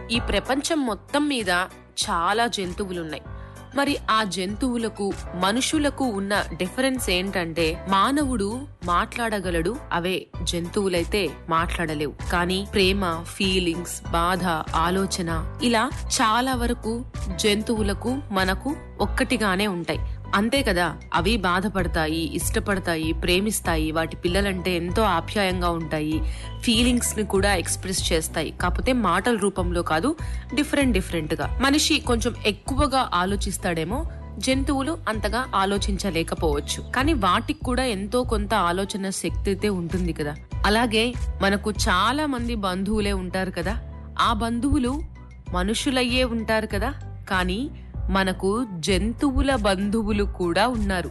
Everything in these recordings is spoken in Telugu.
ఈ ప్రపంచం మొత్తం మీద చాలా జంతువులున్నాయి మరి ఆ జంతువులకు మనుషులకు ఉన్న డిఫరెన్స్ ఏంటంటే మానవుడు మాట్లాడగలడు అవే జంతువులైతే మాట్లాడలేవు కానీ ప్రేమ ఫీలింగ్స్ బాధ ఆలోచన ఇలా చాలా వరకు జంతువులకు మనకు ఒక్కటిగానే ఉంటాయి అంతే కదా అవి బాధపడతాయి ఇష్టపడతాయి ప్రేమిస్తాయి వాటి పిల్లలంటే ఎంతో ఆప్యాయంగా ఉంటాయి ఫీలింగ్స్ ని కూడా ఎక్స్ప్రెస్ చేస్తాయి కాకపోతే మాటల రూపంలో కాదు డిఫరెంట్ డిఫరెంట్ గా మనిషి కొంచెం ఎక్కువగా ఆలోచిస్తాడేమో జంతువులు అంతగా ఆలోచించలేకపోవచ్చు కానీ వాటికి కూడా ఎంతో కొంత ఆలోచన శక్తి అయితే ఉంటుంది కదా అలాగే మనకు చాలా మంది బంధువులే ఉంటారు కదా ఆ బంధువులు మనుషులయ్యే ఉంటారు కదా కానీ మనకు జంతువుల బంధువులు కూడా ఉన్నారు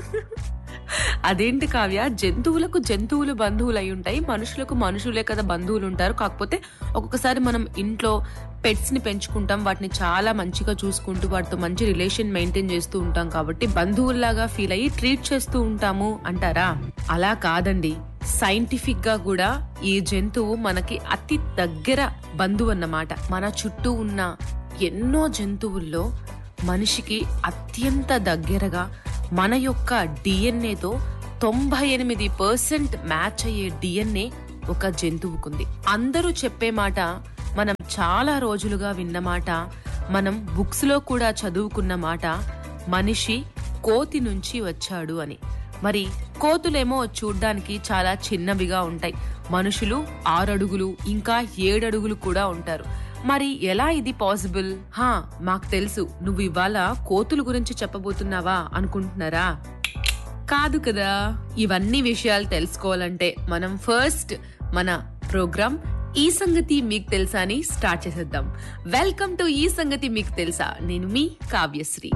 అదేంటి కావ్య జంతువులకు జంతువులు బంధువులు అయి ఉంటాయి మనుషులకు మనుషులే కదా బంధువులు ఉంటారు కాకపోతే ఒక్కొక్కసారి మనం ఇంట్లో పెట్స్ ని పెంచుకుంటాం వాటిని చాలా మంచిగా చూసుకుంటూ వాటితో మంచి రిలేషన్ మెయింటైన్ చేస్తూ ఉంటాం కాబట్టి బంధువుల్లాగా ఫీల్ అయ్యి ట్రీట్ చేస్తూ ఉంటాము అంటారా అలా కాదండి సైంటిఫిక్ గా కూడా ఈ జంతువు మనకి అతి దగ్గర బంధువు అన్నమాట మన చుట్టూ ఉన్న ఎన్నో జంతువుల్లో మనిషికి అత్యంత దగ్గరగా మన యొక్క డిఎన్ఏతో తొంభై ఎనిమిది పర్సెంట్ మ్యాచ్ అయ్యే డిఎన్ఏ ఒక జంతువుకుంది అందరూ చెప్పే మాట మనం చాలా రోజులుగా విన్న మాట మనం బుక్స్ లో కూడా చదువుకున్న మాట మనిషి కోతి నుంచి వచ్చాడు అని మరి కోతులేమో చూడ్డానికి చాలా చిన్నవిగా ఉంటాయి మనుషులు ఆరడుగులు ఇంకా ఏడడుగులు కూడా ఉంటారు మరి ఎలా ఇది పాసిబుల్ హా మాకు తెలుసు నువ్వు ఇవాళ కోతుల గురించి చెప్పబోతున్నావా అనుకుంటున్నారా కాదు కదా ఇవన్నీ విషయాలు తెలుసుకోవాలంటే మనం ఫస్ట్ మన ప్రోగ్రామ్ ఈ సంగతి మీకు తెలుసా అని స్టార్ట్ చేసేద్దాం వెల్కమ్ టు ఈ సంగతి మీకు తెలుసా నేను మీ కావ్యశ్రీ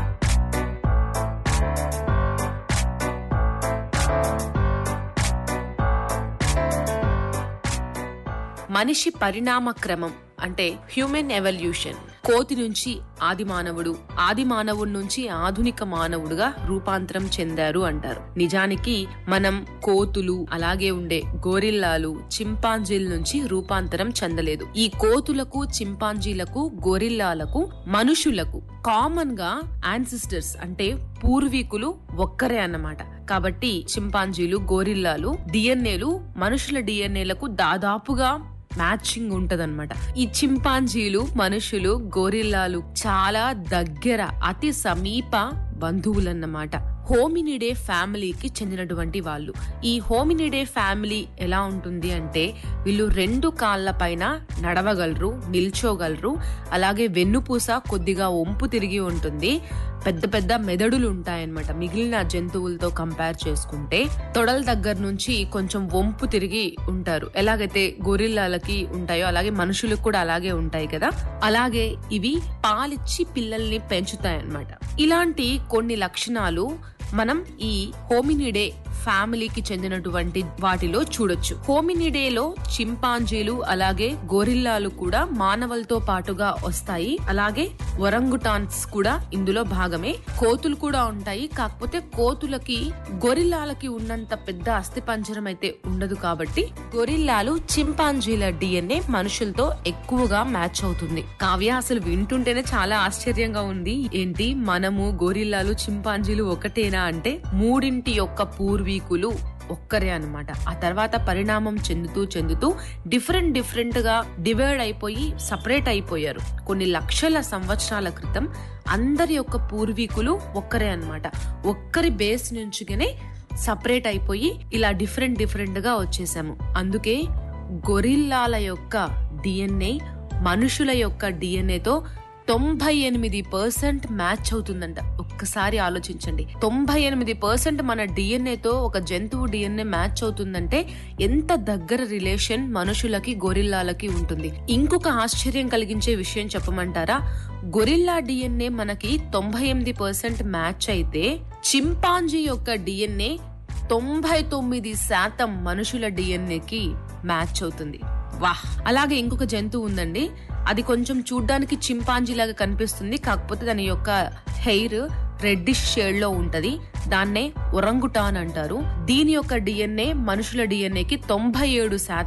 మనిషి పరిణామ క్రమం అంటే హ్యూమన్ ఎవల్యూషన్ కోతి నుంచి ఆది మానవుడు ఆది మానవుడి నుంచి ఆధునిక మానవుడుగా రూపాంతరం చెందారు అంటారు నిజానికి మనం కోతులు అలాగే ఉండే గోరిల్లాలు చింపాంజీల నుంచి రూపాంతరం చెందలేదు ఈ కోతులకు చింపాంజీలకు గోరిల్లాలకు మనుషులకు కామన్ గా యాన్సిస్టర్స్ అంటే పూర్వీకులు ఒక్కరే అన్నమాట కాబట్టి చింపాంజీలు గోరిల్లాలు డిఎన్ఏలు మనుషుల డిఎన్ఏలకు దాదాపుగా మ్యాచింగ్ ఉంటదన్నమాట ఈ చింపాంజీలు మనుషులు గోరిల్లాలు చాలా దగ్గర అతి సమీప బంధువులన్నమాట హోమినిడే ఫ్యామిలీకి చెందినటువంటి వాళ్ళు ఈ హోమినిడే ఫ్యామిలీ ఎలా ఉంటుంది అంటే వీళ్ళు రెండు కాళ్ళ పైన నడవగలరు నిల్చోగలరు అలాగే వెన్నుపూస కొద్దిగా వంపు తిరిగి ఉంటుంది పెద్ద పెద్ద మెదడులు ఉంటాయన్నమాట మిగిలిన జంతువులతో కంపేర్ చేసుకుంటే తొడల దగ్గర నుంచి కొంచెం వంపు తిరిగి ఉంటారు ఎలాగైతే గొరిల్లాలకి ఉంటాయో అలాగే మనుషులకు కూడా అలాగే ఉంటాయి కదా అలాగే ఇవి పాలిచ్చి పిల్లల్ని పెంచుతాయన్నమాట ఇలాంటి కొన్ని లక్షణాలు మనం ఈ హోమినిడే ఫ్యామిలీకి చెందినటువంటి వాటిలో చూడొచ్చు హోమినిడేలో చింపాంజీలు అలాగే గొరిల్లాలు కూడా మానవులతో పాటుగా వస్తాయి అలాగే ఒరంగుటాన్స్ కూడా ఇందులో భాగమే కోతులు కూడా ఉంటాయి కాకపోతే కోతులకి గొరిల్లాలకి ఉన్నంత పెద్ద అస్థిపంజరం అయితే ఉండదు కాబట్టి గొరిల్లాలు చింపాంజీల డిఎన్ఏ మనుషులతో ఎక్కువగా మ్యాచ్ అవుతుంది కావ్య అసలు వింటుంటేనే చాలా ఆశ్చర్యంగా ఉంది ఏంటి మనము గొరిల్లాలు చింపాంజీలు ఒకటేనా అంటే మూడింటి యొక్క పూర్వీకులు ఒక్కరే అన్నమాట ఆ తర్వాత పరిణామం చెందుతూ చెందుతూ డిఫరెంట్ డిఫరెంట్ గా డివైడ్ అయిపోయి సపరేట్ అయిపోయారు కొన్ని లక్షల సంవత్సరాల క్రితం అందరి యొక్క పూర్వీకులు ఒక్కరే అన్నమాట ఒక్కరి బేస్ నుంచిగానే సపరేట్ అయిపోయి ఇలా డిఫరెంట్ డిఫరెంట్ గా వచ్చేసాము అందుకే గొరిల్లాల యొక్క డిఎన్ఏ మనుషుల యొక్క డిఎన్ఏతో తొంభై ఎనిమిది పర్సెంట్ మ్యాచ్ అవుతుందంట ఒక్కసారి ఆలోచించండి తొంభై ఎనిమిది పర్సెంట్ మన డిఎన్ఏతో ఒక జంతువు డిఎన్ఏ మ్యాచ్ అవుతుందంటే ఎంత దగ్గర రిలేషన్ మనుషులకి గొరిల్లాలకి ఉంటుంది ఇంకొక ఆశ్చర్యం కలిగించే విషయం చెప్పమంటారా గొరిల్లా డిఎన్ఏ మనకి తొంభై ఎనిమిది పర్సెంట్ మ్యాచ్ అయితే చింపాంజీ యొక్క డిఎన్ఏ తొంభై తొమ్మిది శాతం మనుషుల డిఎన్ఏకి మ్యాచ్ అవుతుంది వాహ్ అలాగే ఇంకొక జంతువు ఉందండి అది కొంచెం చూడ్డానికి చింపాంజీ లాగా కనిపిస్తుంది కాకపోతే దాని యొక్క హెయిర్ రెడ్డిష్ షేడ్ లో ఉంటది దాన్నే ఒరంగుటాన్ అంటారు దీని యొక్క డిఎన్ఏ మనుషుల డిఎన్ఏకి తొంభై ఏడు శాతం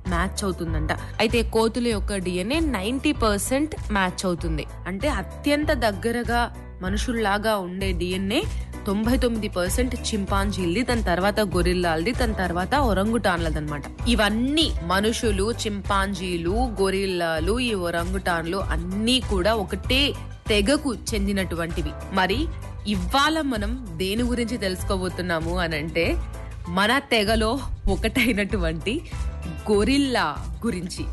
మ్యాచ్ అవుతుందంట అయితే కోతుల యొక్క డిఎన్ఏ నైన్టీ పర్సెంట్ మ్యాచ్ అవుతుంది అంటే అత్యంత దగ్గరగా మనుషుల్లాగా ఉండే డిఎన్ఏ తొంభై తొమ్మిది పర్సెంట్ చింపాంజీలది దాని తర్వాత గొరిల్లాలది దాని తర్వాత ఒరంగుటాన్లది అనమాట ఇవన్నీ మనుషులు చింపాంజీలు గొరిల్లాలు ఈ ఒరంగుటాన్లు అన్నీ కూడా ఒకటే తెగకు చెందినటువంటివి మరి ఇవాళ మనం దేని గురించి తెలుసుకోబోతున్నాము అని అంటే మన తెగలో ఒకటైనటువంటి గొరిల్లా గురించి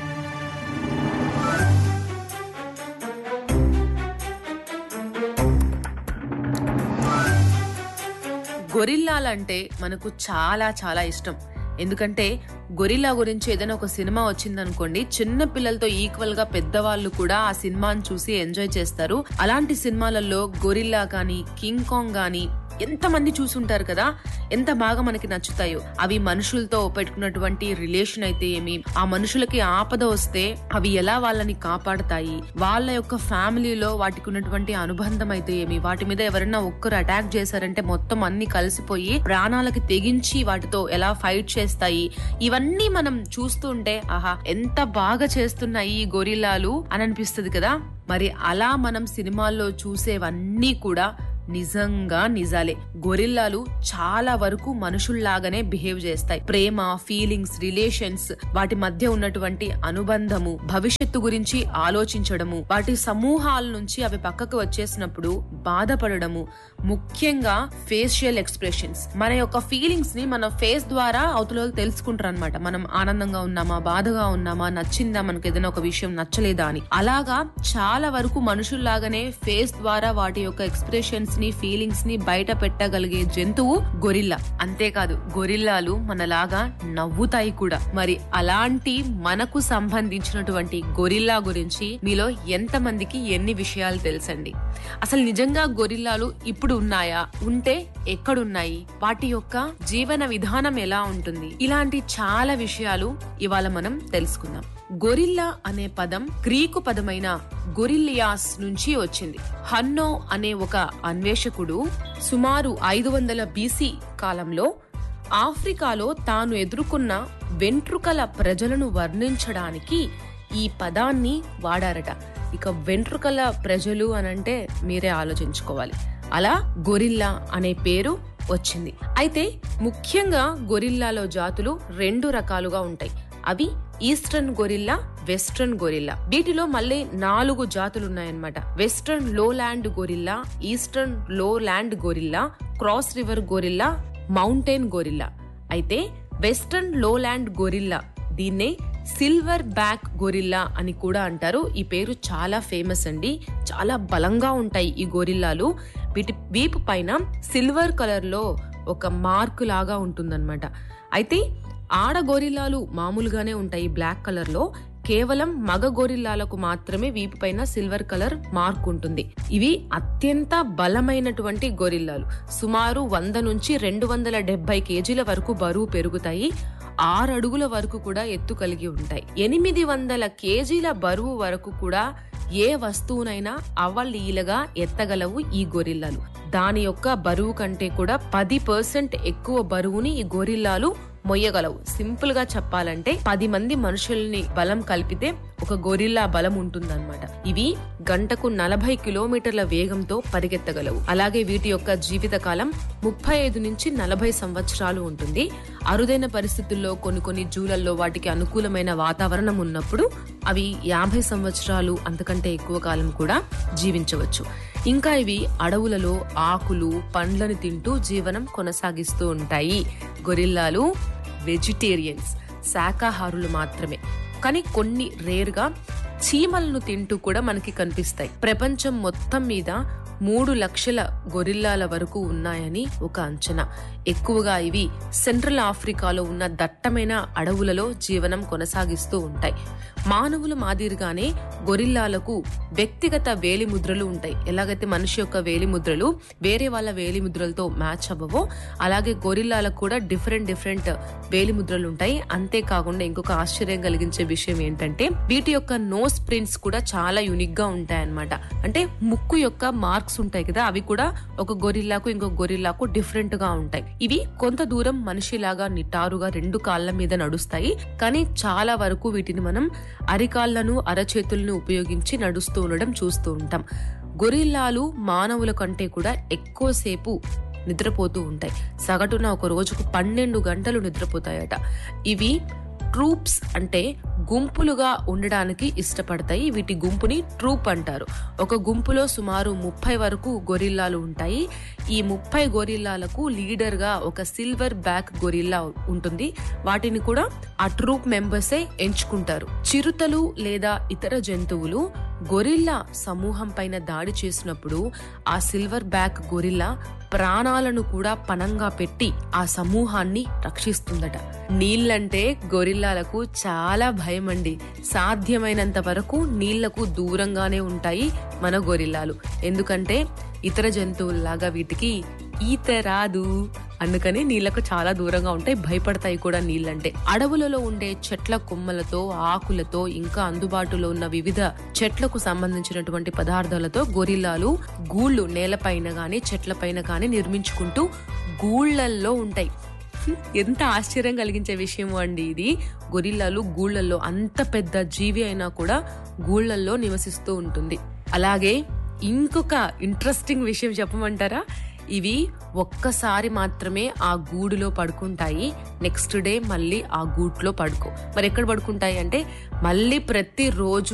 గొరిల్లాలంటే మనకు చాలా చాలా ఇష్టం ఎందుకంటే గొరిల్లా గురించి ఏదైనా ఒక సినిమా వచ్చిందనుకోండి చిన్న పిల్లలతో ఈక్వల్ గా పెద్దవాళ్ళు కూడా ఆ సినిమాని చూసి ఎంజాయ్ చేస్తారు అలాంటి సినిమాలలో గొరిల్లా కానీ కింగ్ కాంగ్ గానీ ఎంత మంది చూసుంటారు కదా ఎంత బాగా మనకి నచ్చుతాయో అవి మనుషులతో పెట్టుకున్నటువంటి రిలేషన్ అయితే ఏమి ఆ మనుషులకి ఆపద వస్తే అవి ఎలా వాళ్ళని కాపాడతాయి వాళ్ళ యొక్క ఫ్యామిలీలో వాటికి ఉన్నటువంటి అనుబంధం అయితే ఏమి వాటి మీద ఎవరైనా ఒక్కరు అటాక్ చేశారంటే మొత్తం అన్ని కలిసిపోయి ప్రాణాలకి తెగించి వాటితో ఎలా ఫైట్ చేస్తాయి ఇవన్నీ మనం చూస్తుంటే ఆహా ఎంత బాగా చేస్తున్నాయి ఈ గొరిల్లాలు అని అనిపిస్తుంది కదా మరి అలా మనం సినిమాల్లో చూసేవన్నీ కూడా నిజంగా నిజాలే గొరిల్లాలు చాలా వరకు మనుషుల్లాగానే బిహేవ్ చేస్తాయి ప్రేమ ఫీలింగ్స్ రిలేషన్స్ వాటి మధ్య ఉన్నటువంటి అనుబంధము భవిష్యత్తు గురించి ఆలోచించడము వాటి సమూహాల నుంచి అవి పక్కకు వచ్చేసినప్పుడు బాధపడడము ముఖ్యంగా ఫేషియల్ ఎక్స్ప్రెషన్స్ మన యొక్క ఫీలింగ్స్ ని మన ఫేస్ ద్వారా అవతల తెలుసుకుంటారు అనమాట మనం ఆనందంగా ఉన్నామా బాధగా ఉన్నామా నచ్చిందా మనకు ఏదైనా ఒక విషయం నచ్చలేదా అని అలాగా చాలా వరకు మనుషుల్లాగానే ఫేస్ ద్వారా వాటి యొక్క ఎక్స్ప్రెషన్స్ ని ఫీలింగ్స్ ని బయట పెట్టగలిగే జంతువు గొరిల్లా అంతేకాదు గొరిల్లాలు మనలాగా నవ్వుతాయి కూడా మరి అలాంటి మనకు సంబంధించినటువంటి గొరిల్లా గురించి మీలో ఎంత మందికి ఎన్ని విషయాలు తెలుసండి అసలు నిజంగా గొరిల్లాలు ఇప్పుడు ఉన్నాయా ఉంటే ఎక్కడున్నాయి వాటి యొక్క జీవన విధానం ఎలా ఉంటుంది ఇలాంటి చాలా విషయాలు ఇవాళ మనం తెలుసుకుందాం గొరిల్లా అనే పదం గ్రీకు పదమైన గొరిల్లియాస్ నుంచి వచ్చింది హన్నో అనే ఒక అన్వేషకుడు సుమారు ఐదు వందల బీసీ కాలంలో ఆఫ్రికాలో తాను ఎదుర్కొన్న వెంట్రుకల ప్రజలను వర్ణించడానికి ఈ పదాన్ని వాడారట ఇక వెంట్రుకల ప్రజలు అనంటే మీరే ఆలోచించుకోవాలి అలా గొరిల్లా అనే పేరు వచ్చింది అయితే ముఖ్యంగా గొరిల్లాలో జాతులు రెండు రకాలుగా ఉంటాయి అవి ఈస్టర్న్ గొరిల్లా వెస్ట్రన్ గొరిల్లా వీటిలో మళ్ళీ నాలుగు జాతులు ఉన్నాయన్నమాట western lowland gorilla eastern lowland gorilla cross river gorilla mountain gorilla అయితే వెస్ట్రన్ లో ల్యాండ్ గొరిల్లా దీన్నే సిల్వర్ బ్యాక్ గొరిల్లా అని కూడా అంటారు ఈ పేరు చాలా ఫేమస్ అండి చాలా బలంగా ఉంటాయి ఈ గొరిల్లాలు వీటి వీపు పైన సిల్వర్ కలర్ లో ఒక మార్క్ లాగా ఉంటుందన్నమాట అయితే ఆడ గొరిల్లాలు మామూలుగానే ఉంటాయి బ్లాక్ కలర్ లో కేవలం మగ గొరిల్లాలకు మాత్రమే వీపు పైన సిల్వర్ కలర్ మార్క్ ఉంటుంది ఇవి అత్యంత బలమైనటువంటి గొరిల్లాలు సుమారు వంద నుంచి రెండు వందల డెబ్బై కేజీల వరకు బరువు పెరుగుతాయి ఆరు అడుగుల వరకు కూడా ఎత్తు కలిగి ఉంటాయి ఎనిమిది వందల కేజీల బరువు వరకు కూడా ఏ వస్తువునైనా అవలీలగా ఎత్తగలవు ఈ గొరిల్లాలు దాని యొక్క బరువు కంటే కూడా పది పర్సెంట్ ఎక్కువ బరువుని ఈ గొరిల్లాలు మొయ్యగలవు సింపుల్ గా చెప్పాలంటే పది మంది మనుషుల్ని బలం కలిపితే ఒక గొరిల్లా బలం ఉంటుందన్నమాట ఇవి గంటకు నలభై కిలోమీటర్ల వేగంతో పరిగెత్తగలవు అలాగే వీటి యొక్క జీవిత కాలం ముప్పై ఐదు నుంచి నలభై సంవత్సరాలు ఉంటుంది అరుదైన పరిస్థితుల్లో కొన్ని కొన్ని జూలల్లో వాటికి అనుకూలమైన వాతావరణం ఉన్నప్పుడు అవి యాభై సంవత్సరాలు అంతకంటే ఎక్కువ కాలం కూడా జీవించవచ్చు ఇంకా ఇవి అడవులలో ఆకులు పండ్లను తింటూ జీవనం కొనసాగిస్తూ ఉంటాయి గొరిల్లాలు వెజిటేరియన్స్ శాకాహారులు మాత్రమే కానీ కొన్ని రేర్గా చీమలను తింటూ కూడా మనకి కనిపిస్తాయి ప్రపంచం మొత్తం మీద మూడు లక్షల గొరిల్లాల వరకు ఉన్నాయని ఒక అంచనా ఎక్కువగా ఇవి సెంట్రల్ ఆఫ్రికాలో ఉన్న దట్టమైన అడవులలో జీవనం కొనసాగిస్తూ ఉంటాయి మానవుల మాదిరిగానే గొరిల్లాలకు వ్యక్తిగత వేలిముద్రలు ఉంటాయి ఎలాగైతే మనిషి యొక్క వేలిముద్రలు వేరే వాళ్ళ వేలిముద్రలతో మ్యాచ్ అవ్వవో అలాగే గొరిల్లాలకు కూడా డిఫరెంట్ డిఫరెంట్ వేలిముద్రలు ఉంటాయి అంతేకాకుండా ఇంకొక ఆశ్చర్యం కలిగించే విషయం ఏంటంటే వీటి యొక్క నోస్ ప్రింట్స్ కూడా చాలా యునిక్ గా ఉంటాయి అన్నమాట అంటే ముక్కు యొక్క మార్క్స్ మార్క్స్ ఉంటాయి కదా అవి కూడా ఒక గొరిల్లాకు ఇంకొక గొరిల్లాకు డిఫరెంట్ గా ఉంటాయి ఇవి కొంత దూరం మనిషిలాగా నిటారుగా రెండు కాళ్ళ మీద నడుస్తాయి కానీ చాలా వరకు వీటిని మనం అరికాళ్లను అరచేతులను ఉపయోగించి నడుస్తూ ఉండడం చూస్తూ ఉంటాం గొరిల్లాలు మానవుల కంటే కూడా ఎక్కువసేపు నిద్రపోతూ ఉంటాయి సగటున ఒక రోజుకు పన్నెండు గంటలు నిద్రపోతాయట ఇవి ట్రూప్స్ అంటే గుంపులుగా ఉండడానికి ఇష్టపడతాయి వీటి గుంపుని ట్రూప్ అంటారు ఒక గుంపులో సుమారు ముప్పై వరకు గొరిల్లాలు ఉంటాయి ఈ ముప్పై గొరిల్లాలకు లీడర్ గా ఒక సిల్వర్ బ్యాక్ గొరిల్లా ఉంటుంది వాటిని కూడా ఆ ట్రూప్ మెంబర్సే ఎంచుకుంటారు చిరుతలు లేదా ఇతర జంతువులు గొరిల్లా సమూహం పైన దాడి చేసినప్పుడు ఆ సిల్వర్ బ్యాక్ గొరిల్లా ప్రాణాలను కూడా పణంగా పెట్టి ఆ సమూహాన్ని రక్షిస్తుందట నీళ్ళంటే గొరిల్లాలకు చాలా భయం అండి సాధ్యమైనంత వరకు నీళ్లకు దూరంగానే ఉంటాయి మన గొరిల్లాలు ఎందుకంటే ఇతర జంతువుల్లాగా వీటికి ఈత రాదు అందుకని నీళ్లకు చాలా దూరంగా ఉంటాయి భయపడతాయి కూడా నీళ్ళంటే అడవులలో ఉండే చెట్ల కొమ్మలతో ఆకులతో ఇంకా అందుబాటులో ఉన్న వివిధ చెట్లకు సంబంధించినటువంటి పదార్థాలతో గొరిల్లాలు గూళ్ళు నేలపైన గాని చెట్లపైన గాని నిర్మించుకుంటూ గూళ్ళల్లో ఉంటాయి హ్మ్, ఎంత ఆశ్చర్యం కలిగించే విషయం అండి ఇది గొరిల్లాలు గూళ్ళల్లో అంత పెద్ద జీవి అయినా కూడా గూళ్ళల్లో నివసిస్తూ ఉంటుంది అలాగే ఇంకొక ఇంట్రెస్టింగ్ విషయం చెప్పమంటారా ఇవి ఒక్కసారి మాత్రమే ఆ గూడులో పడుకుంటాయి నెక్స్ట్ డే మళ్ళీ ఆ గూట్లో పడుకో మరి ఎక్కడ పడుకుంటాయి అంటే మళ్ళీ ప్రతి రోజు